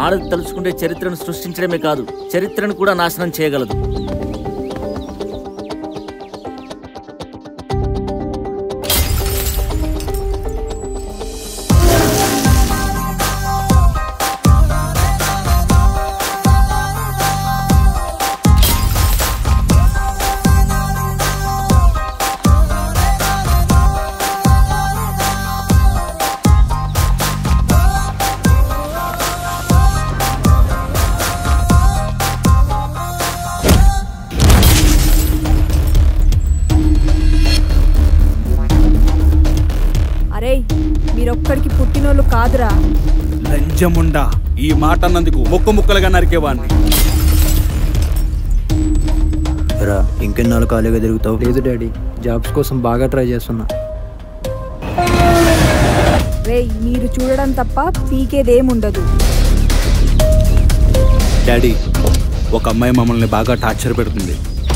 ఆడది తలుచుకుంటే చరిత్రను సృష్టించడమే కాదు చరిత్రను కూడా నాశనం చేయగలదు అరే మీరొక్కడికి పుట్టినోళ్ళు కాదురా లంజముండా ఈ మాట అన్నందుకు ముక్క ముక్కలుగా నరికేవాడిని రా ఇంకెన్నాళ్ళు ఖాళీగా తిరుగుతావు లేదు డాడీ జాబ్స్ కోసం బాగా ట్రై చేస్తున్నా రేయ్ మీరు చూడడం తప్ప పీకేదేముండదు డాడీ ఒక అమ్మాయి మమ్మల్ని బాగా టార్చర్ పెడుతుంది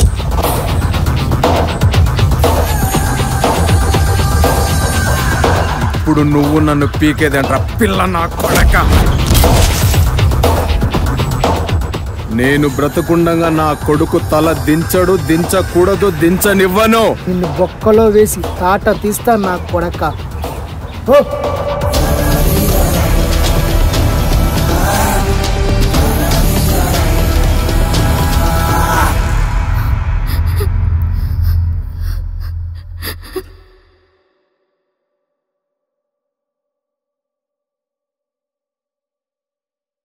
ఇప్పుడు నువ్వు నన్ను పీకేదంట్రా పిల్ల నా కొడక నేను బ్రతుకుండగా నా కొడుకు తల దించడు దించకూడదు దించనివ్వను నిన్ను బొక్కలో వేసి తాట తీస్తా నా కొడక ఓ